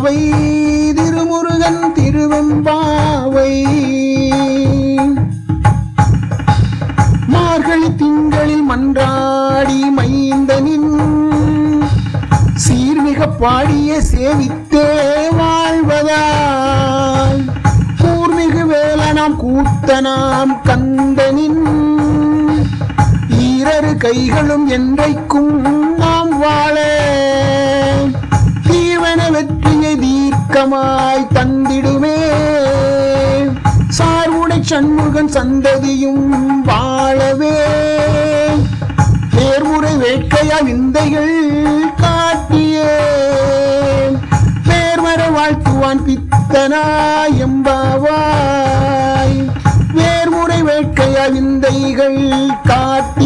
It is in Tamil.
எம்பாவை திருமுருகன் திருவெம்பாவை மார்கழி திங்களில் மன்றாடி மைந்தனின் சீர்மிக பாடிய சேவித்தே வாழ்வதாய் கூர்மிகு வேலனாம் கூத்தனாம் கந்தனின் ஈரரு கைகளும் என்றைக்கும் நாம் வாழ தீவன வெற்றியை தீர்க்கமாய் தந்திடுமே சார்வுடை சண்முகன் சந்ததியும் வாழவே நேர்முறை வேட்கையா விந்தைகள் காட்டிய பேர்மர வாழ்த்துவான் பித்தனாய் எம்பாவாய் வேர்முறை வேட்கையா விந்தைகள் காட்டிய